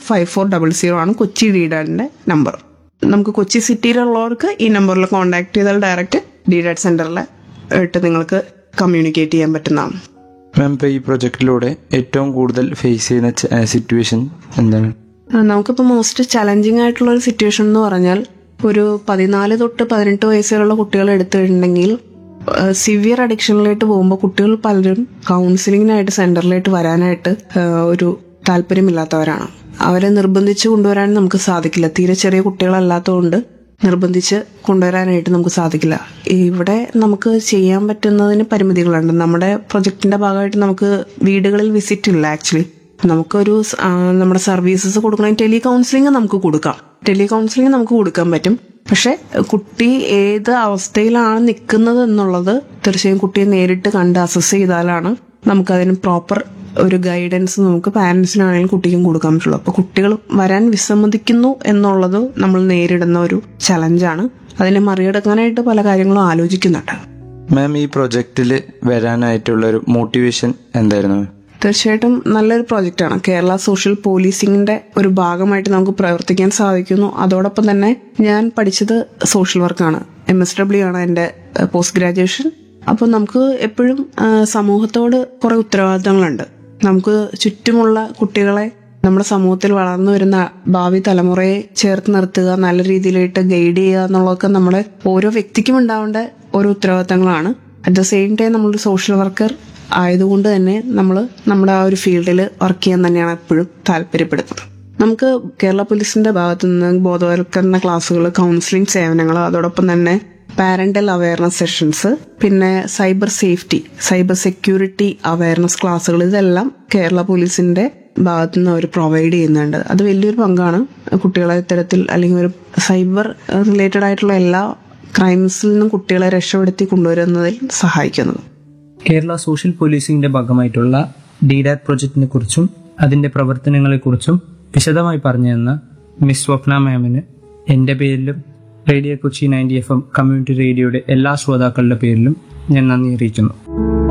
five four double zero ആണ് Kochi ഡീഡാഡിന്റെ number നമുക്ക് കൊച്ചി സിറ്റിയിലുള്ളവർക്ക് ഈ നമ്പറിൽ കോൺടാക്ട് ചെയ്താൽ ഡയറക്റ്റ് ഡീഡാഡ് സെന്ററിൽ ഇട്ട് നിങ്ങൾക്ക് കമ്മ്യൂണിക്കേറ്റ് ചെയ്യാൻ പറ്റുന്നതാണ് മാം ഇപ്പോൾ ഈ പ്രൊജക്റ്റിലൂടെ ഏറ്റവും കൂടുതൽ ഫേസ് ചെയ്യുന്ന സിറ്റുവേഷൻ എന്താണ് ആ, നമുക്കിപ്പോൾ മോസ്റ്റ് ചലഞ്ചിങ് ആയിട്ടുള്ള ഒരു സിറ്റുവേഷൻ എന്ന് പറഞ്ഞാൽ ഒരു പതിനാല് തൊട്ട് പതിനെട്ട് വയസ്സുള്ള കുട്ടികൾ എടുത്തിട്ടുണ്ടെങ്കിൽ സിവിയർ അഡിക്ഷനിലേക്ക് പോകുമ്പോൾ കുട്ടികൾ പലരും കൗൺസിലിങ്ങിനായിട്ട് സെന്ററിലേക്ക് വരാനായിട്ട് ആ, ഒരു താല്പര്യമില്ലാത്തവരാണ് അവരെ നിർബന്ധിച്ച് കൊണ്ടുവരാൻ നമുക്ക് സാധിക്കില്ല തീരെ ചെറിയ കുട്ടികളല്ലാത്തതുകൊണ്ട് നിർബന്ധിച്ച് കൊണ്ടുവരാനായിട്ട് നമുക്ക് സാധിക്കില്ല ഇവിടെ നമുക്ക് ചെയ്യാൻ പറ്റുന്നതിന് പരിമിതികളുണ്ട് നമ്മുടെ പ്രൊജക്ടിന്റെ ഭാഗമായിട്ട് നമുക്ക് വീടുകളിൽ വിസിറ്റ് ഇല്ല ആക്ച്വലി നമുക്കൊരു സ്- ആ, നമ്മുടെ സർവീസസ് കൊടുക്കണമെങ്കിൽ ടെലി കൗൺസിലിംഗ് നമുക്ക് കൊടുക്കാം ടെലി കൗൺസിലിംഗ് നമുക്ക് കൊടുക്കാൻ പറ്റും പക്ഷെ കുട്ടി ഏത് അവസ്ഥയിലാണ് നിൽക്കുന്നത് എന്നുള്ളത് തീർച്ചയായും കുട്ടിയെ നേരിട്ട് കണ്ട് അസസ് ചെയ്താലാണ് നമുക്കതിന് പ്രോപ്പർ ഒരു ഗൈഡൻസ് നമുക്ക് പാരന്റ്സിനാണെങ്കിലും കുട്ടിക്കും കൊടുക്കാൻ പറ്റുള്ളൂ അപ്പൊ കുട്ടികൾ വരാൻ വിസമ്മതിക്കുന്നു എന്നുള്ളത് നമ്മൾ നേരിടുന്ന ഒരു ചലഞ്ചാണ് അതിനെ മറികടക്കാനായിട്ട് പല കാര്യങ്ങളും ആലോചിക്കുന്നുണ്ട് മാം ഈ പ്രൊജക്റ്റിൽ വരാനായിട്ടുള്ള ഒരു മോട്ടിവേഷൻ എന്തായിരുന്നു തീർച്ചയായിട്ടും നല്ലൊരു പ്രോജക്റ്റാണ് കേരള സോഷ്യൽ പോലീസിംഗിന്റെ ഒരു ഭാഗമായിട്ട് നമുക്ക് പ്രവർത്തിക്കാൻ സാധിക്കുന്നു അതോടൊപ്പം തന്നെ ഞാൻ പഠിച്ചത് സോഷ്യൽ വർക്കാണ് എം എസ് ഡബ്ല്യു ആണ് എൻ്റെ പോസ്റ്റ് ഗ്രാജുവേഷൻ അപ്പോൾ നമുക്ക് എപ്പോഴും ആ, സമൂഹത്തോട് കുറെ ഉത്തരവാദിത്തങ്ങളുണ്ട് നമുക്ക് ചുറ്റുമുള്ള കുട്ടികളെ നമ്മുടെ സമൂഹത്തിൽ വളർന്നു വരുന്ന ഭാവി തലമുറയെ ചേർത്ത് നിർത്തുക നല്ല രീതിയിലായിട്ട് ഗൈഡ് ചെയ്യുക എന്നുള്ളതൊക്കെ നമ്മുടെ ഓരോ വ്യക്തിക്കും ഉണ്ടാവേണ്ട ഓരോ ഉത്തരവാദിത്തങ്ങളാണ് അറ്റ് ദ സെയിം ടൈം നമ്മളൊരു സോഷ്യൽ വർക്കർ ആയതുകൊണ്ട് തന്നെ നമ്മൾ നമ്മുടെ ആ ഒരു ഫീൽഡിൽ വർക്ക് ചെയ്യാൻ തന്നെയാണ് എപ്പോഴും താല്പര്യപ്പെടുന്നത് നമുക്ക് കേരള പോലീസിന്റെ ഭാഗത്തു നിന്ന് ബോധവൽക്കരണ ക്ലാസ്സുകൾ കൗൺസിലിംഗ് സേവനങ്ങൾ അതോടൊപ്പം തന്നെ പാരന്റൽ അവയർനെസ് സെഷൻസ് പിന്നെ cyber safety cyber security awareness ക്ലാസ്സുകൾ ഇതെല്ലാം കേരള പോലീസിന്റെ ഭാഗത്തു നിന്ന് അവർ പ്രൊവൈഡ് ചെയ്യുന്നുണ്ട് അത് വലിയൊരു പങ്കാണ് കുട്ടികളെ ഇത്തരത്തിൽ അല്ലെങ്കിൽ ഒരു സൈബർ റിലേറ്റഡ് ആയിട്ടുള്ള എല്ലാ ക്രൈംസിൽ നിന്നും കുട്ടികളെ രക്ഷപ്പെടുത്തി കൊണ്ടുവരുന്നതിൽ സഹായിക്കുന്നത് കേരള സോഷ്യൽ പോലീസിംഗിന്റെ ഭാഗമായിട്ടുള്ള ഡിഡാറ്റ് പ്രൊജക്ടിനെ കുറിച്ചും അതിന്റെ പ്രവർത്തനങ്ങളെക്കുറിച്ചും വിശദമായി പറഞ്ഞു തന്ന മിസ് സ്വപ്ന മാമിന് എന്റെ പേരിലും radio Kochi ninety F M community റേഡിയോയുടെ എല്ലാ ശ്രോതാക്കളുടെ പേരിലും ഞാൻ നന്ദി അറിയിക്കുന്നു